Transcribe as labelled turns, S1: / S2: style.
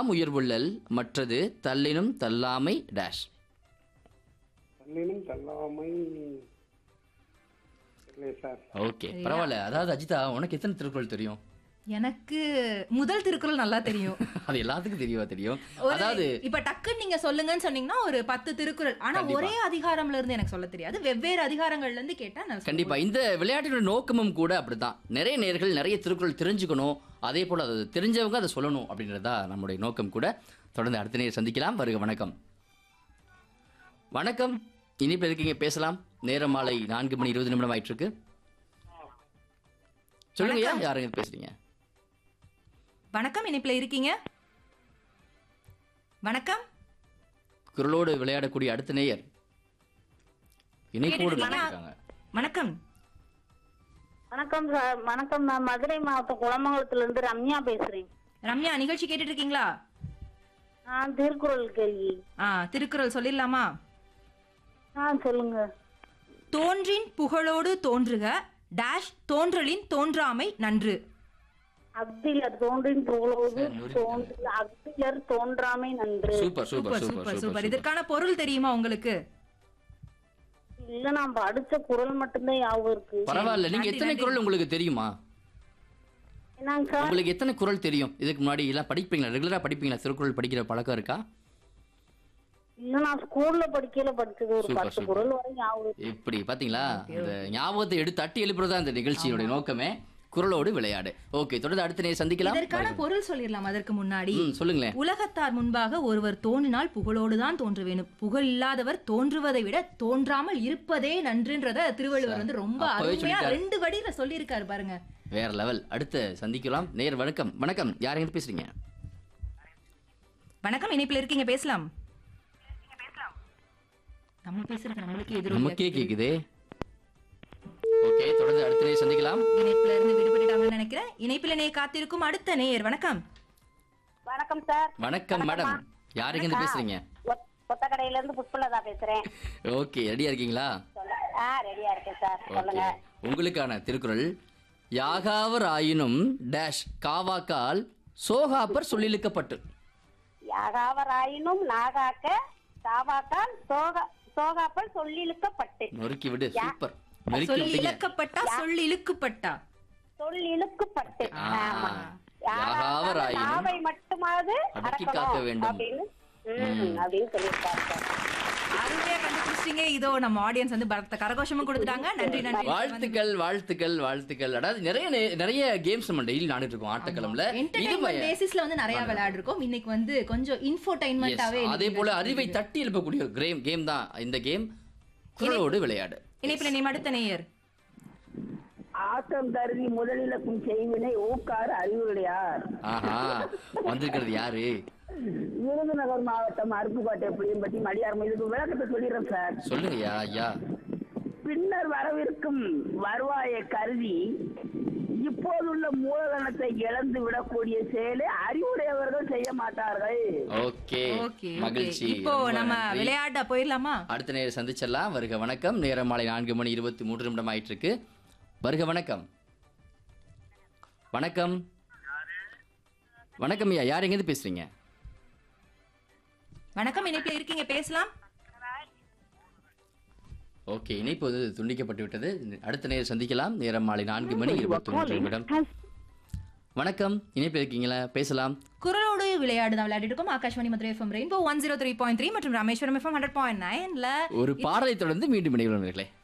S1: எல்லாம் உயர்வுள்ளல் மற்றது தள்ளினும் தள்ளாமை டேஷ்
S2: தள்ளினும் தள்ளாமை இல்லை சார்
S1: ஓகே பரவாயில்ல அதாவது அஜிதா உனக்கு எத்தனை திருக்குறள் தெரியும்
S3: எனக்கு முதல் திருக்குறள் நல்லா தெரியும்
S1: அது எல்லாத்துக்கும் தெரியவா தெரியும்
S3: ஒரு-
S1: அதாவது
S3: இப்ப டக்குன்னு நீங்க சொல்லுங்கன்னு சொன்னீங்கன்னா ஒரு பத்து திருக்குறள் ஆனா
S1: கண்டிப்பா.
S3: ஒரே அதிகாரம்ல இருந்து எனக்கு சொல்ல தெரியாது வெவ்வேறு அதிகாரங்கள்ல இருந்து கேட்டா நான் சொல்லுவேன்.
S1: கண்டிப்பா இந்த விளையாட்டினோட நோக்கமும் கூட அப்படிதான் நிறைய நேர்கள் நிறைய திருக்குறள் தெரிஞ்சுக்கணும் அதே போல அது தெரிஞ்சவங்க அதை சொல்லணும் அப்படின்றதா நம்முடைய நோக்கம் கூட தொடர்ந்து அடுத்த நேரம் சந்திக்கலாம் வருக வணக்கம் வணக்கம் இனிப்பு இருக்கீங்க பேசலாம் நேரம் மாலை நான்கு மணி இருபது நிமிடம் ஆயிட்டு இருக்கு சொல்லுங்க ஐயா, யாருங்க பேசுறீங்க
S3: வணக்கம் இணைப்புல இருக்கீங்க வணக்கம்
S1: குரலோடு விளையாடக்கூடிய அடுத்த நேயர் இணைப்போடு
S3: கேட்டுட்டு
S1: இருக்காங்க
S3: வணக்கம்
S4: வணக்கம் சார் வணக்கம் நான் மதுரை மாவட்டம் குளமங்கலத்துல இருந்து ரம்யா பேசுறேன்
S3: ரம்யா நிகழ்ச்சி கேட்டுட்டு இருக்கீங்களா
S4: நான் திருக்குறள் கேள்வி
S3: ஆ திருக்குறள் சொல்லிடலாமா
S4: ஆ சொல்லுங்க
S3: தோன்றின் புகழோடு தோன்றுக டேஷ் தோன்றலின் தோன்றாமை நன்று
S4: அக்திலர் தோன்றின் புகழோடு தோன்று அக்திலர் தோன்றாமை நன்று
S1: super super
S3: super
S1: super
S3: super super
S1: super
S3: இதற்கான பொருள் தெரியுமா உங்களுக்கு
S4: இல்ல நான் படிச்ச குரல் மட்டும்தான் ஞாபகம் இருக்கு
S1: பரவாயில்ல நீங்க
S3: நன்றி,
S1: எத்தனை
S3: நன்றி.
S1: குரல் உங்களுக்கு தெரியுமா
S4: என்னங்க சார்
S1: உங்களுக்கு எத்தனை குரல் தெரியும் இதுக்கு முன்னாடி எல்லாம் படிப்பீங்களா ரெகுலரா படிப்பீங்களா திருக்குறள் படிக்கிற பழக்கம் இருக்கா
S4: இல்ல நான் ஸ்கூல்ல படிக்கல படிச்சது ஒரு
S1: சூப்பர்,
S4: பத்து
S1: சூப்பர்.
S4: குரல் வரை ஞாபகம் இருக்கு
S1: இப்படி பாத்தீங்களா இந்த ஞாபகத்தை எடுத்து தட்டி எழுப்புறதா இந்த நிகழ்ச்சியோட நோக்கமே குரலோடு விளையாடு ஓகே தொடர்ந்து அடுத்த நேரம் சந்திக்கலாம்
S3: இதற்கான பொருள் சொல்லிடலாம் அதற்கு முன்னாடி
S1: ம், சொல்லுங்களேன்
S3: உலகத்தார் முன்பாக ஒருவர் தோன்றினால் புகழோடுதான் தோன்ற வேணும் புகழ் இல்லாதவர் தோன்றுவதை விட தோன்றாமல் இருப்பதே நன்றுன்றத திருவள்ளுவர் வந்து ரொம்ப
S1: அப்பவே
S3: அருமையா
S1: சொல்லிட்டாரு.
S3: ரெண்டு வடியில சொல்லியிருக்காரு பாருங்க
S1: வேற லெவல் அடுத்து சந்திக்கலாம் நேர் வணக்கம் வணக்கம் யாருங்க பேசுறீங்க
S3: வணக்கம் இணைப்பில் இருக்கீங்க பேசலாம் நம்ம பேசுறது நம்மளுக்கு எதிரொலியா
S1: நமக்கே
S3: கேக்குது.
S1: கேக்குதே ஓகே தொடர்ந்து அடுத்த நேரம் சந்திக்கலாம்
S3: இணைப்புல இருந்து விடுபட்டுட்டாங்கன்னு நினைக்கிறேன் இணைப்பில் நேய காத்திருக்கும் அடுத்த நேயர் வணக்கம்
S4: வணக்கம் சார்
S1: வணக்கம் மேடம் யாருங்க இருந்து பேசுறீங்க
S4: கொத்தக்கடையில இருந்து புஷ்பலதா பேசுறேன்
S1: ஓகே ரெடியா இருக்கீங்களா
S4: சொல்ல ஆ ரெடியா இருக்கேன் சார் சொல்லுங்க
S1: ஓகே உங்களுக்கான திருக்குறள் யாகாவர் ஆயினும் டேஷ் காவாக்கால் சோகாப்பர் சொல்லிழுக்கப்பட்டு
S4: யாகாவராயினும் நாகாக்க சாவாக்கால் சோக சோகாப்பல் சொல்லிழுக்கப்பட்டு
S1: நொறுக்கி விடு சூப்பர் நொறுக்கி
S3: சொல்லி
S1: விட்டீங்க
S3: இழக்கப்பட்டா சொல்லி இழுக்கப்பட்டா
S4: சொல் இழுக்கப்பட்டு
S1: ஆ.
S4: ஆமா
S1: யாகாவராயினும்
S4: நாவை மட்டுமாவது
S1: அடக்கி
S4: அடக்கணும்
S1: காக்க வேண்டும்.
S4: அப்படின்னு ம், அப்படின்னு சொல்லியிருக்காரு சார்.
S3: அருமையா கண்டுபிடிச்சிட்டீங்க இதோ நம்ம ஆடியன்ஸ் வந்து பரத்த கரகோஷமும் கொடுத்துட்டாங்க நன்றி நன்றி
S1: வாழ்த்துக்கள் வாழ்த்துக்கள் வாழ்த்துக்கள் அதாவது நிறைய நே- நிறைய கேம்ஸ் நம்ம டெய்லி நாடிட்டு இருக்கோம் ஆட்டக்கிழமைல இது
S3: என்டர்டைன்மெண்ட் பேசிஸ்ல வந்து நிறைய விளையாடிருக்கோம் இன்னைக்கு வந்து கொஞ்சம்
S1: Yes,
S3: இன்ஃபோடைன்மெண்டாவே
S1: அதே போல அறிவை தட்டி எழுப்பக்கூடிய ஒரு கேம் கேம் தான் இந்த கேம் குரலோடு விளையாடு
S3: இணைப்பில் நேம் அடுத்த நேயர்
S5: ஆக்கம் கருதி முதலிலக்கும் செய்வினை ஊக்கார் அறிவுடையார்
S1: ஆஹா வந்திருக்கிறது யாரு
S5: விருதுநகர் மாவட்டம் அருப்புக்கோட்டை புளியம்பட்டி மடியார் இதுக்கு விளக்கத்தை சொல்லிடுறேன் சார்
S1: சொல்லுங்கய்யா ஐயா
S5: பின்னர் வரவிருக்கும் வருவாயை கருதி இப்போதுள்ள மூலதனத்தை இழந்து விடக்கூடிய செயலை அறிவுடையவர்கள் செய்ய மாட்டார்கள்
S1: ஓகே
S3: ஓகே
S1: மகிழ்ச்சி
S3: இப்போ
S1: ரொம்ப
S3: நம்ம
S1: நன்றி.
S3: விளையாட போயிடலாமா
S1: அடுத்த நேரம் சந்திச்சிடலாம் வருக வணக்கம் நேரம் மாலை நான்கு மணி இருபத்தி மூன்று நிமிடம் ஆயிட்டு இருக்கு வருக வணக்கம் வணக்கம் வணக்கம் ஐயா யார் எங்கேருந்து பேசுறீங்க
S3: வணக்கம் இணைப்பில் இருக்கீங்க பேசலாம்
S1: ஓகே இணைப்பு வந்து துண்டிக்கப்பட்டு விட்டது அடுத்த நேரம் சந்திக்கலாம் நேரம் மாலை நான்கு மணி இருபத்தி மூன்று நிமிடம் வணக்கம் இணைப்பு இருக்கீங்களா பேசலாம்
S3: குரலோடு விளையாடு தான் விளையாடிட்டு இருக்கோம் Akashvani Madurai FM rainbow one zero three point three மற்றும் ராமேஸ்வரம் எஃப்எம் ஹண்ட்ரட் பாயிண்ட் நைன்ல
S1: ஒரு பாடலை தொடர்ந்து மீண்டும் இணைகிறோம்